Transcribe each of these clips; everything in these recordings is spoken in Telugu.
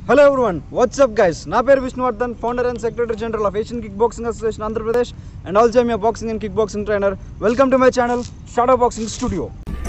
హలో ఎవ్రీవన్ వాట్సాప్ గైస్ నా పేరు Vishnuvardhan founder and secretary general of Asian kick boxing association Andhra Pradesh and also మీ boxing and kick boxing trainer welcome to my channel shadow boxing studio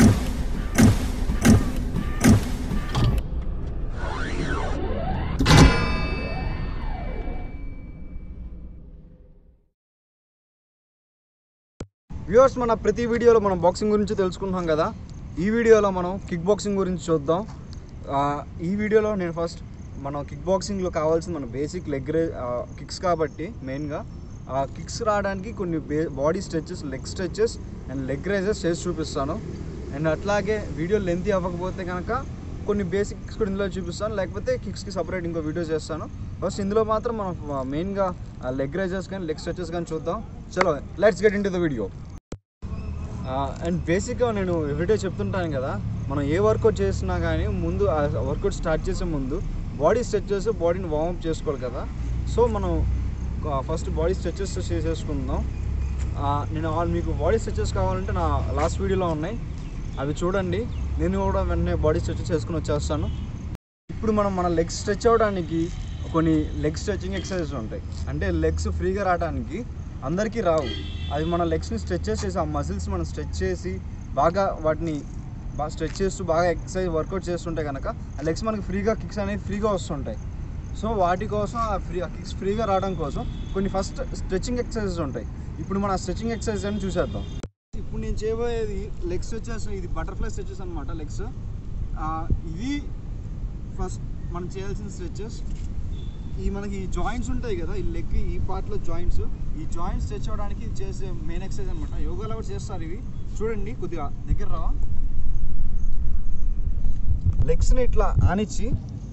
viewers మన ప్రతి వీడియోలో మనం బాక్సింగ్ గురించి తెలుసుకుంటున్నాం కదా ఈ వీడియోలో మనం కిక్ బాక్సింగ్ గురించి చూద్దాం ఆ, ఈ వీడియోలో నేను ఫస్ట్ మనం కిక్ బాక్సింగ్లో కావాల్సిన మన బేసిక్ లెగ్ రే కిక్స్ కాబట్టి మెయిన్గా ఆ కిక్స్ రావడానికి కొన్ని బే body stretches leg stretches and leg raises చేసి చూపిస్తాను అండ్ అట్లాగే వీడియో లెంత్ అవ్వకపోతే కనుక కొన్ని బేసిక్ కిక్స్ కూడా ఇందులో చూపిస్తాను లేకపోతే కిక్స్కి సపరేట్ ఇంకో వీడియో చేస్తాను ఫస్ట్ ఇందులో మాత్రం మనం మెయిన్గా లెగ్ రైజెస్ కానీ లెగ్ స్ట్రెచెస్ కానీ చూద్దాం చలో let's get into the video and బేసిక్గా నేను ఎవ్రీడే చెప్తుంటాను కదా మనం ఏ వర్కౌట్ చేసినా కానీ ముందు ఆ వర్కౌట్ స్టార్ట్ చేసే ముందు బాడీ స్ట్రెచెస్ బాడీని వార్మప్ చేసుకోవాలి కదా సో మనం ఫస్ట్ బాడీ స్ట్రెచెస్ చేసేసుకుందాం ఆ, నేను ఆల్ మీకు బాడీ స్ట్రెచెస్ కావాలంటే నా లాస్ట్ వీడియోలో ఉన్నాయి అవి చూడండి నేను కూడా వెంటనే బాడీ స్ట్రెచెస్ చేసుకుని వచ్చేస్తాను ఇప్పుడు మనం మన లెగ్స్ స్ట్రెచ్ అవ్వడానికి కొన్ని లెగ్ స్ట్రెచింగ్ ఎక్సర్సైజెస్ ఉంటాయి అంటే లెగ్స్ ఫ్రీగా రావడానికి అందరికీ రావు అవి మన లెగ్స్ని స్ట్రెచ్ చేసేసి ఆ మజిల్స్ మనం స్ట్రెచ్ చేసి బాగా వాటిని బాగా స్ట్రెచ్ చేస్తూ బాగా ఎక్సర్సైజ్ వర్కౌట్ చేస్తుంటే కనుక ఆ లెగ్స్ మనకి ఫ్రీగా కిక్స్ అనేవి ఫ్రీగా వస్తుంటాయి సో వాటి కోసం ఆ ఫ్రీ ఆ కిక్స్ ఫ్రీగా రావడం కోసం కొన్ని ఫస్ట్ స్ట్రెచింగ్ ఎక్సర్సైజెస్ ఉంటాయి ఇప్పుడు మన స్ట్రెచింగ్ ఎక్సర్సైజ్ అని చూసేద్దాం ఇప్పుడు నేను చేయబోయేది లెగ్స్ వచ్చేసి ఇది బటర్ఫ్లై స్ట్రెచెస్ అనమాట లెగ్స్ ఇది ఫస్ట్ మనం చేయాల్సిన స్ట్రెచెస్ ఈ మనకి ఈ జాయింట్స్ ఉంటాయి కదా ఈ లెగ్ ఈ పార్ట్లో జాయింట్స్ ఈ జాయింట్స్ స్ట్రెచ్ అవ్వడానికి ఇది చేసే మెయిన్ ఎక్సర్సైజ్ అనమాట యోగాలో కూడా చేస్తారు ఇవి చూడండి కొద్దిగా దగ్గర రావా లెగ్స్ని ఇట్లా ఆనిచ్చి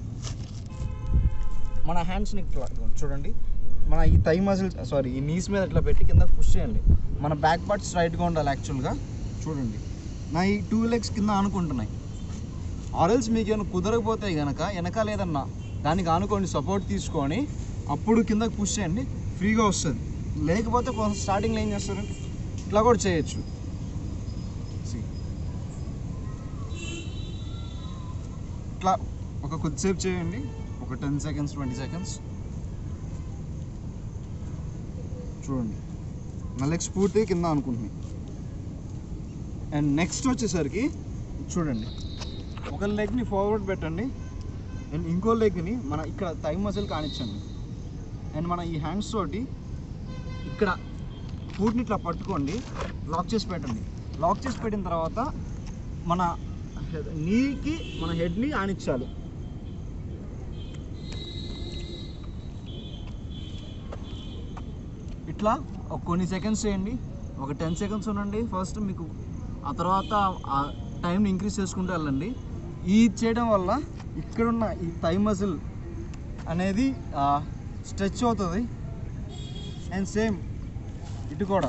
మన హ్యాండ్స్ని ఇట్లా చూడండి మన ఈ థై మజిల్ సారీ ఈ నీస్ మీద ఇట్లా పెట్టి కింద పుష్ చేయండి మన బ్యాక్ పార్ట్ స్ట్రైట్గా ఉండాలి యాక్చువల్గా చూడండి నా ఈ టూ లెగ్స్ కింద ఆనుకుంటున్నాయి ఆరల్స్ మీకు ఏమైనా కుదరకపోతే కనుక వెనకాల ఏదన్నా దానికి ఆనుకోండి సపోర్ట్ తీసుకొని అప్పుడు కిందకి పుష్ చేయండి ఫ్రీగా వస్తుంది లేకపోతే కొంచెం స్టార్టింగ్లో ఏం చేస్తారు ఇట్లా కూడా చేయొచ్చు See. ఇట్లా ఒక కొద్దిసేపు చేయండి ఒక టెన్ సెకండ్స్ ట్వంటీ సెకండ్స్ చూడండి నా లెగ్స్ పూర్తిగా కింద అనుకుంటున్నాయి అండ్ నెక్స్ట్ వచ్చేసరికి చూడండి ఒక లెగ్ని ఫార్వర్డ్ పెట్టండి అండ్ ఇంకో లెగ్ని మన ఇక్కడ థై మజిల్ కానిచ్చండి అండ్ మన ఈ హ్యాండ్స్ తోటి ఇక్కడ ఫుడ్ని ఇట్లా పట్టుకోండి లాక్ చేసి పెట్టండి లాక్ చేసి పెట్టిన తర్వాత మన నీకి మన హెడ్ని ఆనిచ్చాలి ఇట్లా ఒక కొన్ని సెకండ్స్ చేయండి ఒక టెన్ సెకండ్స్ ఉండండి ఫస్ట్ మీకు ఆ తర్వాత ఆ టైంని ఇంక్రీజ్ చేసుకుంటూ వెళ్ళండి ఈ చేయడం వల్ల ఇక్కడున్న ఈ థై మజిల్ అనేది స్ట్రెచ్ అవుతుంది అండ్ సేమ్ ఇటు కూడా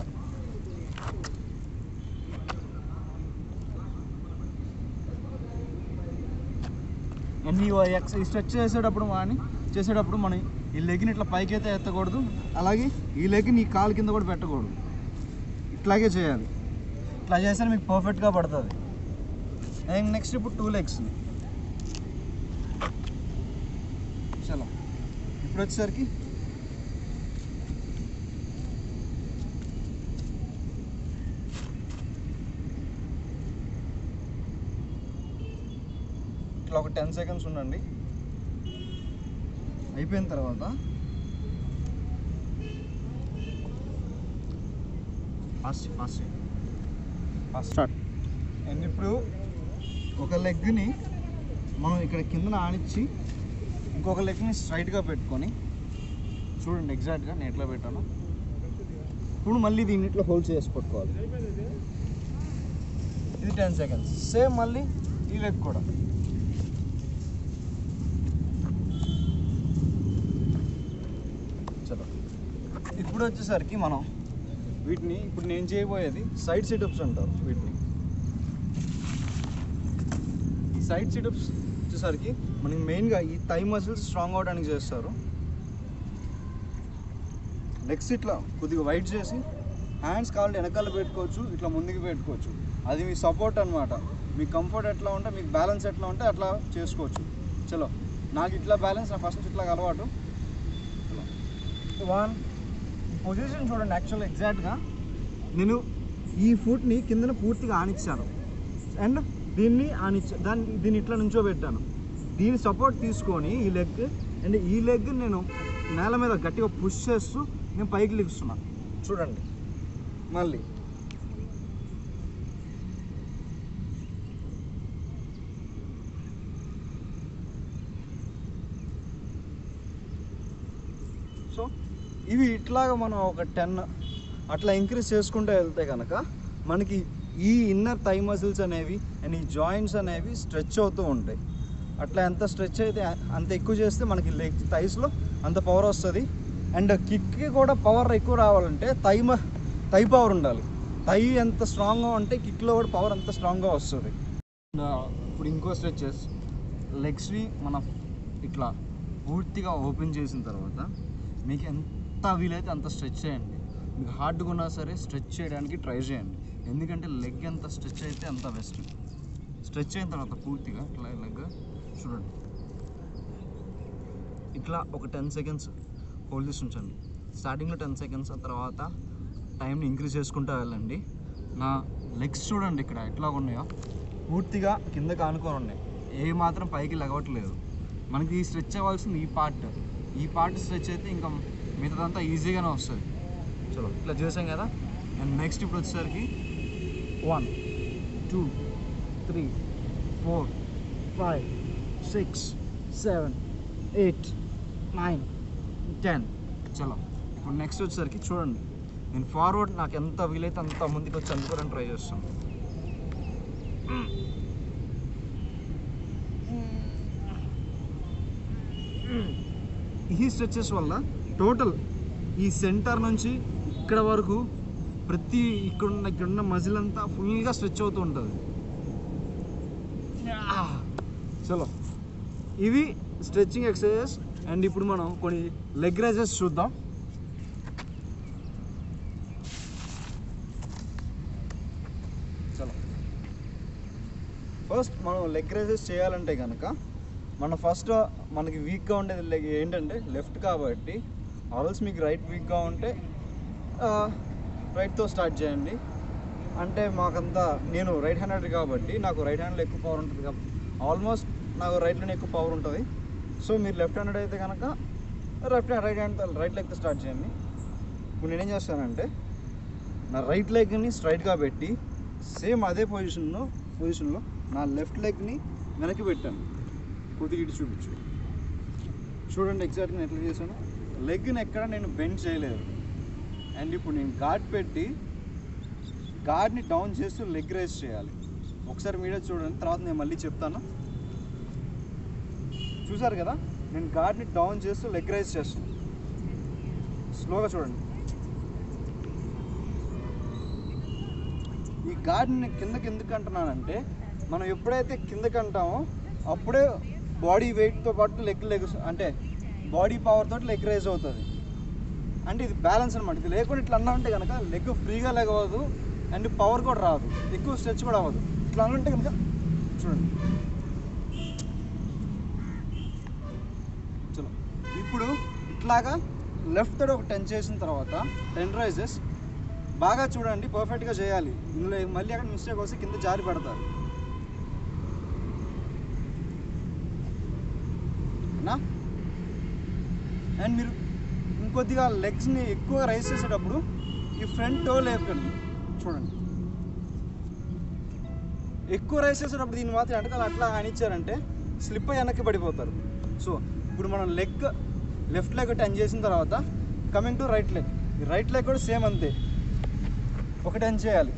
అండ్ ఈ ఎక్స్ ఈ స్ట్రెచ్ చేసేటప్పుడు కానీ చేసేటప్పుడు మనం ఈ లెగ్ని ఇట్లా పైకి అయితే ఎత్తకూడదు అలాగే ఈ లెగ్ని ఈ కాలు కింద కూడా పెట్టకూడదు ఇట్లాగే చేయాలి ఇట్లా చేస్తే మీకు పర్ఫెక్ట్గా పడుతుంది అండ్ నెక్స్ట్ ఇప్పుడు టూ లెగ్స్ చలో ఇప్పుడు వచ్చేసరికి ఇట్లా ఒక టెన్ సెకండ్స్ ఉండండి అయిపోయిన తర్వాత fast fast fast start and ఇప్పుడు ఒక లెగ్ని మనం ఇక్కడ కిందన ఆనిచ్చి ఇంకొక లెగ్ని స్ట్రైట్గా పెట్టుకొని చూడండి ఎగ్జాక్ట్గా నేను ఎట్లా పెట్టాను ఇప్పుడు మళ్ళీ దీన్ని ఇట్లా హోల్డ్ చేసి పట్టుకోవాలి ఇది టెన్ సెకండ్స్ సేమ్ మళ్ళీ ఈ లెగ్ కూడా చలో ఇప్పుడు వచ్చేసరికి మనం వీటిని ఇప్పుడు నేను చేయబోయేది సైడ్ సిటప్స్ అంటారు వీటిని ఈ సైడ్ సిటప్స్ వచ్చేసరికి మనకి మెయిన్గా ఈ థై మజిల్స్ స్ట్రాంగ్ అవడానికి చేస్తారు లెగ్స్ ఇట్లా కొద్దిగా వైట్ చేసి హ్యాండ్స్ కావాలి వెనకాల పెట్టుకోవచ్చు ఇట్లా ముందుకు పెట్టుకోవచ్చు అది మీ సపోర్ట్ అనమాట మీ కంఫర్ట్ ఎట్లా ఉంటే మీకు బ్యాలెన్స్ ఎట్లా ఉంటే అట్లా చేసుకోవచ్చు చలో నాకు ఇట్లా బ్యాలెన్స్ నా ఫస్ట్ ఇట్లా అలవాటు వన్ పొజిషన్ చూడండి యాక్చువల్ ఎగ్జాక్ట్గా నేను ఈ ఫుట్ని కిందన పూర్తిగా ఆనిచ్చాను అండ్ దీన్ని ఆనిచ్చా దాన్ని దీన్ని ఇట్లా నుంచోబెట్టాను దీని సపోర్ట్ తీసుకొని ఈ లెగ్ అండ్ ఈ లెగ్ నేను నేల మీద గట్టిగా పుష్ చేస్తూ నేను పైకి లెగుస్తున్నాను చూడండి మళ్ళీ సో ఇవి ఇట్లాగా మనం ఒక టెన్ అట్లా ఇంక్రీజ్ చేసుకుంటూ వెళ్తే కనుక మనకి ఈ ఇన్నర్ థై మజిల్స్ అనేవి అండ్ ఈ జాయింట్స్ అనేవి స్ట్రెచ్ అవుతూ ఉంటాయి అట్లా ఎంత స్ట్రెచ్ అయితే అంత ఎక్కువ చేస్తే మనకి లెగ్ థైస్లో అంత పవర్ వస్తుంది అండ్ కిక్కి కూడా పవర్ ఎక్కువ రావాలంటే థై మ థై పవర్ ఉండాలి థై ఎంత స్ట్రాంగ్గా ఉంటే కిక్లో కూడా పవర్ అంత స్ట్రాంగ్గా వస్తుంది ఇప్పుడు ఇంకో స్ట్రెచెస్ లెగ్స్ని మనం ఇట్లా పూర్తిగా ఓపెన్ చేసిన తర్వాత మీకు ఎంత వీలైతే అంత స్ట్రెచ్ చేయండి మీకు హార్డ్గా ఉన్నా సరే స్ట్రెచ్ చేయడానికి ట్రై చేయండి ఎందుకంటే లెగ్ ఎంత స్ట్రెచ్ అయితే అంత బెస్ట్ స్ట్రెచ్ అయిన తర్వాత పూర్తిగా ఇట్లా లెగ్ చూడండి ఇట్లా ఒక టెన్ సెకండ్స్ హోల్డ్ చేసి ఉంచండి స్టార్టింగ్లో టెన్ సెకండ్స్ ఆ తర్వాత టైంని ఇంక్రీజ్ చేసుకుంటూ వెళ్ళండి నా లెగ్స్ చూడండి ఇక్కడ ఎట్లా ఉన్నాయో పూర్తిగా కింద కానుకొని ఉన్నాయి ఏ మాత్రం పైకి లెగవట్లేదు మనకి ఈ స్ట్రెచ్ అవ్వాల్సింది ఈ పార్ట్ ఈ పార్ట్ స్ట్రెచ్ అయితే ఇంకా మిగతాదంతా ఈజీగానే వస్తుంది చలో ఇట్లా చేసాం కదా అండ్ నెక్స్ట్ ఇప్పుడు వచ్చేసరికి one two three four five six seven eight nine ten చలో ఇప్పుడు నెక్స్ట్ వచ్చేసరికి చూడండి నేను ఫార్వర్డ్ నాకు ఎంత వీలైతే అంత ముందుకు వచ్చి అందుకోవడానికి ట్రై చేస్తాను ఈ స్ట్రెచెస్ వల్ల టోటల్ ఈ సెంటర్ నుంచి ఇక్కడ వరకు ప్రతి ఇక్కడున్న ఇక్కడున్న మజిల్ అంతా ఫుల్గా స్ట్రెచ్ అవుతూ ఉంటుంది చలో ఇవి స్ట్రెచ్చింగ్ ఎక్సర్సైజెస్ అండ్ ఇప్పుడు మనం కొన్ని లెగ్ రైజెస్ చూద్దాం చలో ఫస్ట్ మనం లెగ్ రైజెస్ చేయాలంటే కనుక మన ఫస్ట్ మనకి వీక్గా ఉండేది లెగ్ ఏంటంటే లెఫ్ట్ కాబట్టి ఆల్స్ మీకు రైట్ వీక్గా ఉంటే రైట్తో స్టార్ట్ చేయండి అంటే మాకంతా నేను రైట్ హ్యాండెడ్ కాబట్టి నాకు రైట్ హ్యాండ్లో ఎక్కువ పవర్ ఉంటుంది కాబట్టి ఆల్మోస్ట్ నాకు రైట్లోనే ఎక్కువ పవర్ ఉంటుంది సో మీరు లెఫ్ట్ హ్యాండెడ్ అయితే కనుక left hand right hand right లెగ్తో స్టార్ట్ చేయండి ఇప్పుడు నేనేం చేస్తానంటే నా రైట్ లెగ్ని స్ట్రైట్గా పెట్టి సేమ్ అదే పొజిషన్లో పొజిషన్లో నా లెఫ్ట్ లెగ్ని వెనక్కి పెట్టాను కొద్దిగా ఇటు చూపించు చూడండి ఎగ్జాక్ట్గా నేను ఎట్లా చేశాను లెగ్ని ఎక్కడ నేను బెండ్ చేయలేదు అండ్ ఇప్పుడు నేను గాడ్ పెట్టి గాడ్ని డౌన్ చేస్తూ లెగ్ రైజ్ చేయాలి ఒకసారి మీడియా చూడండి తర్వాత నేను మళ్ళీ చెప్తాను చూసారు కదా నేను గాడ్ని డౌన్ చేస్తూ లెగ్ రైజ్ చేస్తాను స్లోగా చూడండి ఈ గాడ్ని కిందకి ఎందుకు అంటున్నానంటే మనం ఎప్పుడైతే కిందకి అంటామో అప్పుడే బాడీ వెయిట్తో పాటు లెగ్ లెగ్ అంటే బాడీ పవర్ తోటి లెగ్ రైజ్ అవుతుంది అంటే ఇది బ్యాలెన్స్ అనమాట ఇది లేకుండా ఇట్లా అన్నా ఉంటే కనుక లెగ్ ఫ్రీగా లెగ్ అవ్వదు అండ్ పవర్ కూడా రాదు ఎక్కువ స్ట్రెచ్ కూడా అవ్వదు ఇట్లా అనుంటే కనుక చూడండి చలో ఇప్పుడు ఇట్లాగా లెఫ్ట్ సైడ్ ఒక టెన్ చేసిన తర్వాత టెన్ రైజెస్ బాగా చూడండి పర్ఫెక్ట్గా చేయాలి ఇందులో మళ్ళీ అక్కడ మిస్టేక్ వస్తే కింద జారి పెడతారు నా అండ్ మీరు ఇంకొద్దిగా లెగ్స్ని ఎక్కువ రైజ్ చేసేటప్పుడు ఈ ఫ్రంట్ టో లేపండి చూడండి ఎక్కువ రైజ్ చేసేటప్పుడు దీన్ని మాత్రం వెనకాల అట్లా ఆనిచ్చారంటే స్లిప్ అయ్యి వెనక్కి పడిపోతారు సో ఇప్పుడు మనం లెగ్ లెఫ్ట్ లెగ్ టెన్ చేసిన తర్వాత కమింగ్ టు రైట్ లెగ్ ఈ రైట్ లెగ్ కూడా సేమ్ అంతే ఒక టెన్ చేయాలి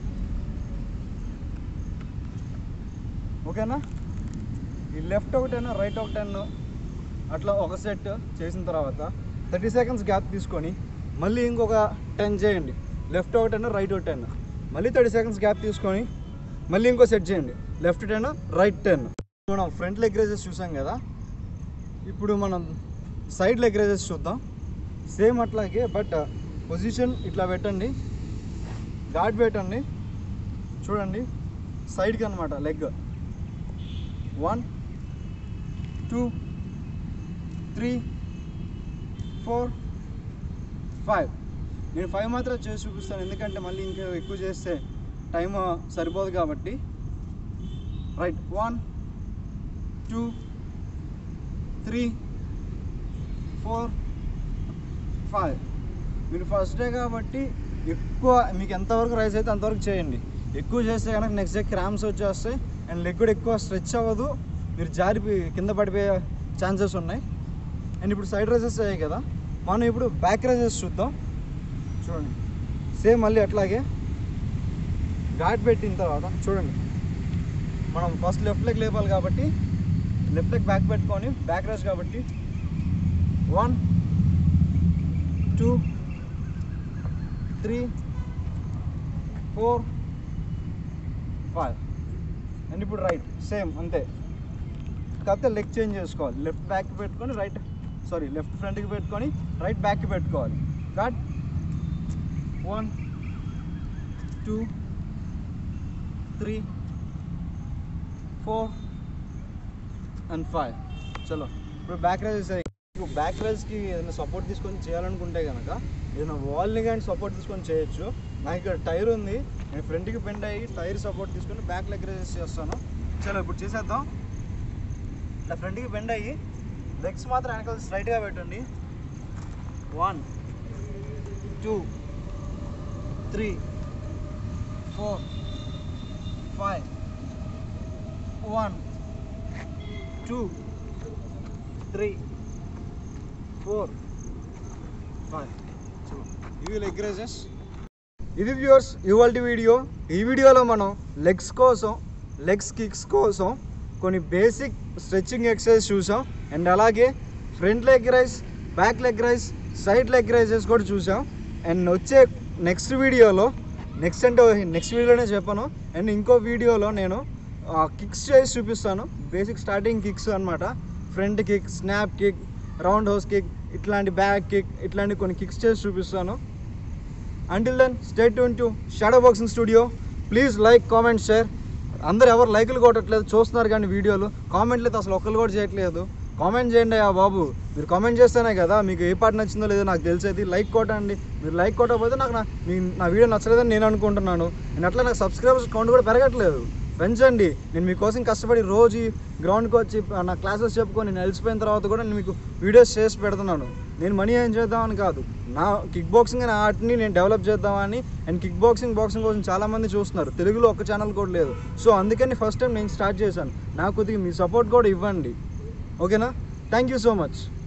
ఓకేనా ఈ లెఫ్ట్ ఒక టెన్ రైట్ ఒక టెన్ అట్లా ఒక సెట్ చేసిన తర్వాత థర్టీ సెకండ్స్ గ్యాప్ తీసుకొని మళ్ళీ ఇంకొక టెన్ చేయండి లెఫ్ట్ ఒక టెన్ రైట్ ఒక టెన్ మళ్ళీ థర్టీ సెకండ్స్ గ్యాప్ తీసుకొని మళ్ళీ ఇంకో సెట్ చేయండి లెఫ్ట్ టెన్ రైట్ టెన్ మనం ఫ్రంట్ లెగ్ రేజెస్ చూసాం కదా ఇప్పుడు మనం సైడ్ లెగ్ రేజెస్ చూద్దాం సేమ్ అట్లాగే బట్ పొజిషన్ ఇట్లా పెట్టండి గాడ్ పెట్టండి చూడండి సైడ్కి అనమాట leg one two three four five నేను ఫైవ్ మాత్రం చేసి చూపిస్తాను ఎందుకంటే మళ్ళీ ఇంకా ఎక్కువ చేస్తే టైం సరిపోదు కాబట్టి right one two three four five మీరు ఫస్ట్ డే కాబట్టి ఎక్కువ మీకు ఎంతవరకు రైస్ అయితే అంతవరకు చేయండి ఎక్కువ చేస్తే కనుక నెక్స్ట్ డే క్రామ్స్ వచ్చేస్తాయి అండ్ లెగ్ కూడా ఎక్కువ స్ట్రెచ్ అవ్వదు మీరు జారి కింద పడిపోయే ఛాన్సెస్ ఉన్నాయి అండ్ ఇప్పుడు సైడ్ రైజెస్ అయ్యాయి కదా మనం ఇప్పుడు బ్యాక్ రైజెస్ చూద్దాం చూడండి సేమ్ మళ్ళీ అట్లాగే ఘాట్ పెట్టిన తర్వాత చూడండి మనం ఫస్ట్ లెఫ్ట్ లెగ్ లేపాలి కాబట్టి లెఫ్ట్ లెగ్ బ్యాక్ పెట్టుకొని బ్యాక్ రైజ్ కాబట్టి one two three four five and ఇప్పుడు రైట్ సేమ్ అంతే కాకపోతే లెగ్ చేంజ్ చేసుకోవాలి లెఫ్ట్ బ్యాక్ పెట్టుకొని రైట్ సారీ లెఫ్ట్ ఫ్రంట్కి పెట్టుకొని రైట్ బ్యాక్కి పెట్టుకోవాలి cut one two three four and five చలో ఇప్పుడు బ్యాక్ రైజ్ ఇప్పుడు బ్యాక్ రైజ్కి ఏదైనా సపోర్ట్ తీసుకొని చేయాలనుకుంటే కనుక ఏదైనా వాల్ని కానీ సపోర్ట్ తీసుకొని చేయొచ్చు నాకు ఇక్కడ టైర్ ఉంది నేను ఫ్రంట్కి బెండ్ అయ్యి టైర్ సపోర్ట్ తీసుకొని బ్యాక్ లెగ్ రైజెస్ చేస్తాను చలో ఇప్పుడు చేసేద్దాం ఇట్లా ఫ్రంట్కి బెండ్ అయ్యి లెగ్స్ మాత్రం వెనకాల స్ట్రైట్గా పెట్టండి one two three four five one two three four five ఇవి లెగ్ రైజెస్ ఇది వ్యూవర్స్ ఇవాళ వీడియో ఈ వీడియోలో మనం లెగ్స్ కోసం లెగ్స్ కిక్స్ కోసం కొన్ని బేసిక్ స్ట్రెచ్చింగ్ ఎక్సర్సైజ్ చూసాం అండ్ అలాగే front leg raise back leg raise side leg raises కూడా చూసాం అండ్ వచ్చే నెక్స్ట్ వీడియోలో నెక్స్ట్ అంటే నెక్స్ట్ వీడియోలోనే చెప్పాను అండ్ ఇంకో వీడియోలో నేను కిక్స్ చేసి చూపిస్తాను బేసిక్ స్టార్టింగ్ కిక్స్ అనమాట front kick snap kick roundhouse kick ఇట్లాంటి బ్యాక్ కిక్ ఇట్లాంటి కొన్ని కిక్స్ చేసి చూపిస్తాను until then stay tuned to shadow boxing studio please like comment share అందరు ఎవరు లైకులు కొట్టట్లేదు చూస్తున్నారు కానీ వీడియోలు కామెంట్లు అయితే అసలు ఒక్కరు కూడా చేయట్లేదు కామెంట్ చేయండి ఆ బాబు మీరు కామెంట్ చేస్తేనే కదా మీకు ఏ పాట నచ్చిందో లేదో నాకు తెలిసేది లైక్ కొట్టండి మీరు లైక్ కొట్టకపోతే నాకు నా మీ నా వీడియో నచ్చలేదని నేను అనుకుంటున్నాను నేను అట్లా నాకు సబ్స్క్రైబర్స్ కౌంట్ కూడా పెరగట్లేదు పెంచండి నేను మీకోసం కష్టపడి రోజు గ్రౌండ్కి వచ్చి నా క్లాసెస్ చెప్పుకొని నేను అలసిపోయిన తర్వాత కూడా నేను మీకు వీడియోస్ చేసి పెడుతున్నాను నేను మనీ ఏం చేద్దామని కాదు నా కిక్ బాక్సింగ్ అనే ఆర్ట్ని నేను డెవలప్ చేద్దామని అండ్ కిక్ బాక్సింగ్ బాక్సింగ్ కోసం చాలామంది చూస్తున్నారు తెలుగులో ఒక ఛానల్ కూడా లేదు సో అందుకని ఫస్ట్ టైం నేను స్టార్ట్ చేశాను నాకు కొద్దిగా మీ సపోర్ట్ కూడా ఇవ్వండి ఓకేనా థ్యాంక్ యూ సో మచ్